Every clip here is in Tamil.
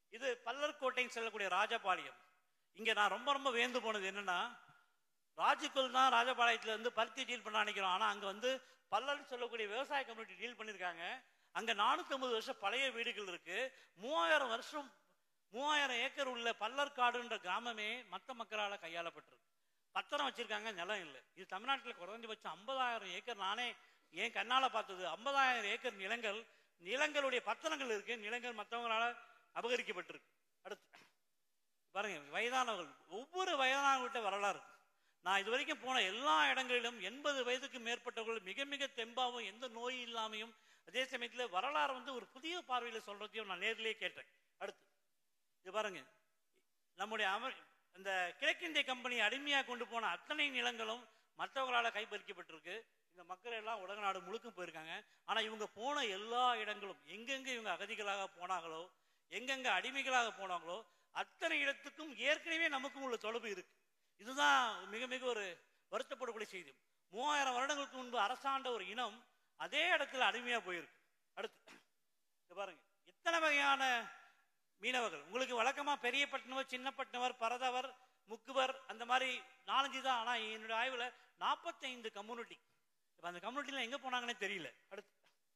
இது பல்லர்கோட்டைன்னு சொல்லக்கூடிய ராஜபாளையம் இங்க நான் ரொம்ப ரொம்ப வேந்து போனது என்னன்னா ராஜுக்குள் தான் ராஜபாளையத்துல இருந்து பருத்தி டீல் பண்ண நினைக்கிறோம் ஆனா அங்க வந்து பல்லர்னு சொல்லக்கூடிய விவசாய கம்யூனிட்டி டீல் பண்ணிருக்காங்க அங்க 450 வருஷம் பழைய வீடுகள் இருக்கு மூவாயிரம் வருஷம் மூவாயிரம் ஏக்கர் உள்ள பல்லர்காடுன்ற கிராமமே மத்த மக்களால கையாளப்பட்டிருக்கு பத்திரம் வச்சிருக்காங்க நிலம் இல்லை இது தமிழ்நாட்டில் குறைஞ்சபட்சம் ஐம்பதாயிரம் ஏக்கர் நானே என் கண்ணால பார்த்தது ஐம்பதாயிரம் ஏக்கர் நிலங்கள் நிலங்களுடைய பத்திரங்கள் இருக்கு நிலங்கள் மற்றவங்களால அபகரிக்கப்பட்டிருக்கு அடுத்து பாருங்க வயதானவர்கள் ஒவ்வொரு வயதானவர்கிட்ட வரலாறு நான் இது வரைக்கும் போன எல்லா இடங்களிலும் எண்பது வயதுக்கு மேற்பட்டவர்கள் மிக மிக தெம்பாவும் எந்த நோய் இல்லாமையும் அதே சமயத்தில் வரலாறு வந்து ஒரு புதிய பார்வையில் சொல்றதையும் நான் நேரிலேயே கேட்டேன் அடுத்து இது பாருங்க நம்முடைய அமர் இந்த கிழக்கிந்திய கம்பெனி அடிமையாக கொண்டு போன அத்தனை நிலங்களும் மற்றவங்களால கைப்பறிக்கப்பட்டிருக்கு இந்த மக்கள் எல்லாம் உலக நாடு முழுக்க போயிருக்காங்க ஆனா இவங்க போன எல்லா இடங்களும் எங்கெங்க இவங்க அகதிகளாக போனாங்களோ எங்கெங்க அடிமைகளாக போனாங்களோ அத்தனை இடத்துக்கும் ஏற்கனவே நமக்கும் உள்ள தொடர்பு இருக்கு இதுதான் மிக மிக ஒரு வருத்தப்படக்கூடிய செய்தி மூவாயிரம் வருடங்களுக்கு முன்பு அரசாண்ட ஒரு இனம் அதே இடத்துல அடிமையா போயிருக்கு அடுத்து இங்க பாருங்க எத்தனை வகையான மீனவர்கள் உங்களுக்கு வழக்கமா பெரியப்பட்டினவர் சின்னப்பட்டினவர் பரதவர் முக்குவர் அந்த மாதிரி நாலஞ்சு தான் ஆனா என்னுடைய ஆய்வுல நாற்பத்தைந்து கம்யூனிட்டி இப்ப அந்த கம்யூனிட்டில எங்க போனாங்கன்னே தெரியல அடுத்து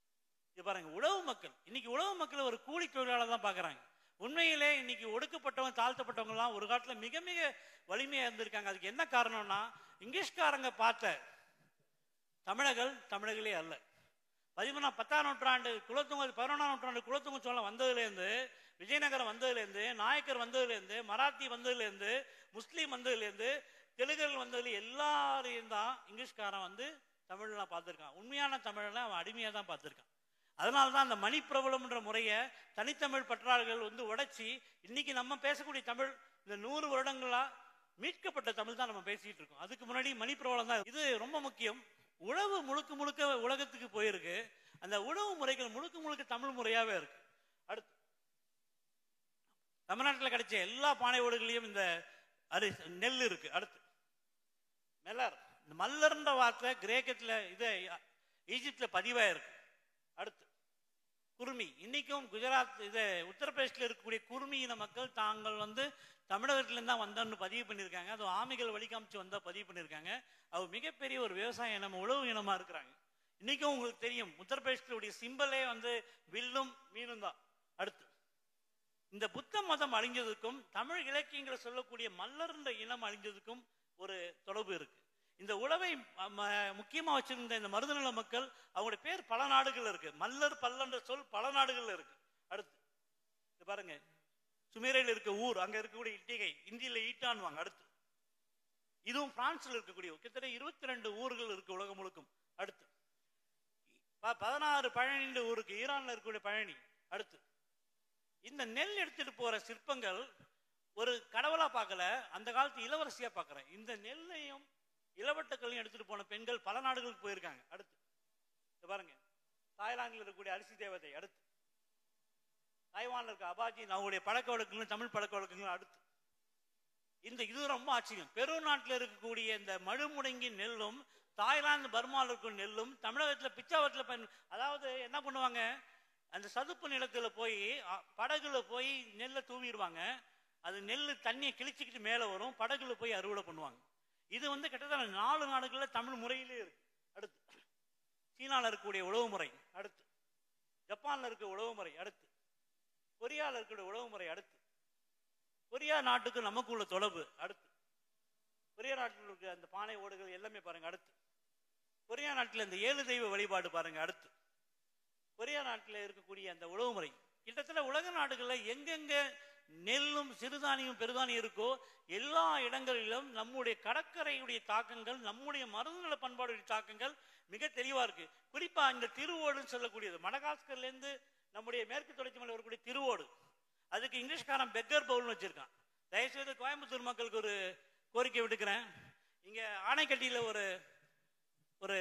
இது பாருங்க உழவு மக்கள் இன்னைக்கு உழவு மக்கள் ஒரு கூலி தொழிலாளர் தான் பாக்குறாங்க உண்மையிலே இன்னைக்கு ஒடுக்கப்பட்டவங்க தாழ்த்தப்பட்டவங்க எல்லாம் ஒரு காலத்துல மிக மிக வலிமையா இருந்திருக்காங்க அதுக்கு என்ன காரணம்னா இங்கிலீஷ்காரங்க பார்த்த தமிழர்கள் தமிழர்களே அல்ல பதிமூணாம் பத்தாம் நூற்றாண்டு குலத்துங்க பதினொன்றாம் நூற்றாண்டு குலத்துங்க சோழம் வந்ததுலேருந்து விஜயநகரம் வந்ததுலேருந்து நாயக்கர் வந்ததுலேருந்து மராத்தி வந்ததுலேருந்து முஸ்லீம் வந்ததுலேருந்து தெலுங்கர்கள் வந்ததுல எல்லாரையும் தான் இங்கிலீஷ்காரன் வந்து தமிழ்லாம் பார்த்துருக்கான் உண்மையான தமிழ்லாம் அவன் அடிமையாக தான் பார்த்துருக்கான் அதனால தான் அந்த மணிப்பிரபலம்ன்ற முறையை தனித்தமிழ் பற்றாளர்கள் வந்து உடைச்சி இன்னைக்கு நம்ம பேசக்கூடிய தமிழ் இந்த நூறு வருடங்களா மீட்கப்பட்ட தமிழ் தான் நம்ம பேசிட்டு இருக்கோம் அதுக்கு முன்னாடி மணிப்பிரபலம் தான் இது ரொம்ப முக்கியம் உழவு முழுக்க முழுக்க உலகத்துக்கு போயிருக்கு அந்த உணவு முறைகள் முழுக்க முழுக்க தமிழ் முறையாவே இருக்கு அடுத்து தமிழ்நாட்டில் கிடைச்ச எல்லா பானை ஓடுகளையும் இந்த அரி நெல் இருக்கு அடுத்து மெல்லர் இந்த மல்லர்ன்ற வார்த்தை கிரேக்கத்துல இது ஈஜிப்ட்ல பதிவாயிருக்கு அடுத்து குருமி இன்னைக்கும் குஜராத் இது உத்தரப்பிரதேசத்தில் இருக்கக்கூடிய குருமி இன மக்கள் தாங்கள் வந்து தமிழகத்திலேருந்து தான் வந்தோன்னு பதிவு பண்ணியிருக்காங்க அது ஆமிகள் வழிகாமிச்சு வந்தா பதிவு பண்ணியிருக்காங்க அவர் மிகப்பெரிய ஒரு விவசாய இனம் உழவு இனமா இருக்கிறாங்க இன்னைக்கும் உங்களுக்கு தெரியும் உத்தரப்பிரதேசத்துடைய சிம்பலே வந்து வில்லும் மீனும் தான் அடுத்து இந்த புத்த மதம் அழிஞ்சதுக்கும் தமிழ் இலக்கியங்களை சொல்லக்கூடிய மல்லர்ன்ற இனம் அழிஞ்சதுக்கும் ஒரு தொடர்பு இருக்கு இந்த உழவை ம- ம- முக்கியமா வச்சிருந்த இந்த மருதநல மக்கள் அவங்களுடைய பேர் பல நாடுகள்ல இருக்கு மல்லர் பல்லன்ற சொல் பல நாடுகள்ல இருக்கு அடுத்து இது பாருங்க சுமேரையில் இருக்க ஊர் அங்க இருக்கக்கூடிய இட்டிகை இந்தியில ஈட்டான்வாங்க அடுத்து இதுவும் பிரான்ஸ்ல இருக்கக்கூடிய கிட்டத்தட்ட இருபத்தி ரெண்டு ஊர்கள் இருக்கு உலகம் முழுக்கும் அடுத்து ப- பதினாறு பழனின்ற ஊருக்கு ஈரான்ல இருக்கக்கூடிய பழனி அடுத்து இந்த நெல் எடுத்துட்டு போற சிற்பங்கள் ஒரு கடவுளா பார்க்கல அந்த காலத்து இளவரசியா பார்க்கறேன் இந்த நெல்லையும் இளவட்டக்கல்லையும் எடுத்துட்டு போன பெண்கள் பல நாடுகளுக்கு போயிருக்காங்க அடுத்து இங்க பாருங்க தாய்லாந்தில் இருக்கக்கூடிய அரிசி தேவதை அடுத்து தாய்வான்ல இருக்க அபாஜி அவங்களுடைய பழக்க வழக்கங்களும் தமிழ் பழக்க வழக்கங்களும் அடுத்து இந்த இது ரொம்ப ஆச்சரியம் பெரு நாட்டில் இருக்கக்கூடிய இந்த மழுமுடங்கி நெல்லும் தாய்லாந்து பர்மாவில் இருக்கும் நெல்லும் தமிழகத்துல பிச்சாவரத்தில் பயன் அதாவது என்ன பண்ணுவாங்க அந்த சதுப்பு நிலத்துல போய் அ, படகுல போய் நெல்லை தூவிடுவாங்க அது நெல் தண்ணியை கிழிச்சிக்கிட்டு மேலே வரும் படகுல போய் அறுவடை பண்ணுவாங்க இது வந்து கிட்டத்தட்ட நாலு நாடுகள்ல தமிழ் முறையிலே இருக்கு அடுத்து சீனால இருக்கக்கூடிய உழவு முறை அடுத்து ஜப்பான்ல இருக்க உழவு முறை அடுத்து கொரியால இருக்கக்கூடிய உழவு முறை அடுத்து கொரியா நாட்டுக்கு நமக்கு உள்ள தொடர்பு அடுத்து கொரியா நாட்டில் இருக்க அந்த பானை ஓடுகள் எல்லாமே பாருங்க அடுத்து கொரியா நாட்டில் இந்த ஏழு தெய்வ வழிபாடு பாருங்க அடுத்து கொரியா நாட்டில் இருக்கக்கூடிய அந்த உழவு முறை கிட்டத்தட்ட உலக நாடுகளில் எங்கெங்க நெல்லும் சிறுதானியம் பெருதானியம் இருக்கோ எல்லா இடங்களிலும் நம்முடைய கடற்கரையுடைய தாக்கங்கள் நம்முடைய மருந்துநல பண்பாடுடைய தாக்கங்கள் மிக தெளிவா இருக்கு குறிப்பா இந்த திருவோடுன்னு சொல்லக்கூடியது மடகாஸ்கர்ல இருந்து நம்முடைய மேற்கு தொடர்ச்சி மலை வரக்கூடிய திருவோடு அதுக்கு இங்கிலீஷ்காரன் பெக்கர் பவுல்னு வச்சிருக்கான் தயவுசெய்து கோயம்புத்தூர் மக்களுக்கு ஒரு கோரிக்கை விடுக்கிறேன் இங்க ஆனைக்கட்டியில ஒரு ஒரு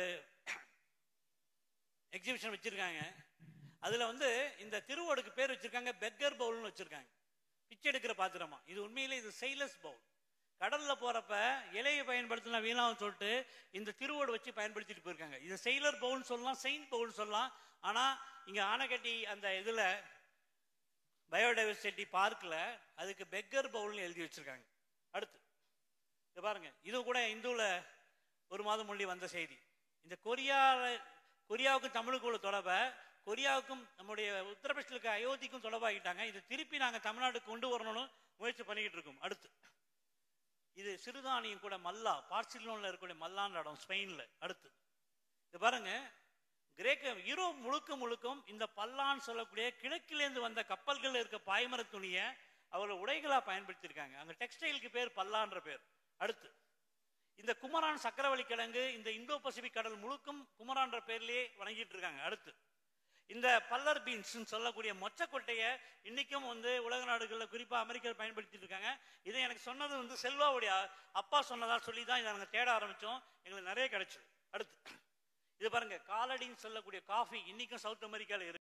எக்ஸிபிஷன் வச்சிருக்காங்க அதுல வந்து இந்த திருவோடுக்கு பேர் வச்சிருக்காங்க பெக்கர் பவுல்னு வச்சிருக்காங்க பிச்சை எடுக்கிற பாத்திரமா இது உண்மையிலே இது செயலஸ் பவுல் கடல்ல போறப்ப இலையை பயன்படுத்தினா வீணாவும் சொல்லிட்டு இந்த திருவோடு வச்சு பயன்படுத்திட்டு போயிருக்காங்க இது செயலர் பவுல்னு சொல்லலாம் செயின்ட் பவுல் சொல்லலாம் ஆனா இங்க ஆனைக்கட்டி அந்த இதுல பயோடைவர்சிட்டி பார்க்கில் அதுக்கு பெக்கர் பவுல்னு எழுதி வச்சிருக்காங்க அடுத்து இது பாருங்க இது கூட இந்துவில் ஒரு மாதம் முள்ளி வந்த செய்தி இந்த கொரியா கொரியாவுக்கும் தமிழுக்கு உள்ள தொடர்பை கொரியாவுக்கும் நம்முடைய உத்தரப்பிரதேசத்துக்கு அயோத்திக்கும் தொடர்பாகிட்டாங்க இது திருப்பி நாங்கள் தமிழ்நாட்டுக்கு கொண்டு வரணும்னு முயற்சி பண்ணிக்கிட்டு இருக்கோம் அடுத்து இது சிறுதானியம் கூட மல்லா பார்சிலோனில் இருக்கக்கூடிய மல்லான்ற இடம் ஸ்பெயினில் அடுத்து இது பாருங்க கிரேக்க யூரோப் முழுக்க முழுக்கும் இந்த பல்லான்னு சொல்லக்கூடிய கிழக்கிலேருந்து வந்த கப்பல்கள் இருக்க பாய்மர துணியை அவர்கள் உடைகளா பயன்படுத்தியிருக்காங்க அங்க டெக்ஸ்டைலுக்கு பேர் பல்லான்ற பேர் அடுத்து இந்த குமரான் சக்கரவள்ளி கிழங்கு இந்த இந்தோ பசிபிக் கடல் முழுக்கும் குமரான்ற பேர்லயே வணங்கிட்டு இருக்காங்க அடுத்து இந்த பல்லர் பீன்ஸ் சொல்லக்கூடிய மொச்சக்கொட்டையை இன்னைக்கும் வந்து உலக நாடுகளில் குறிப்பா அமெரிக்கா பயன்படுத்திட்டு இருக்காங்க இதை எனக்கு சொன்னது வந்து செல்வாவுடைய அப்பா சொன்னதா சொல்லி தான் இதை நாங்கள் தேட ஆரம்பிச்சோம் எங்களுக்கு நிறைய கிடைச்சது அடுத்து இது பாருங்க காலடின்னு சொல்லக்கூடிய காஃபி இன்னைக்கும் சவுத் அமெரிக்கால இருக்கு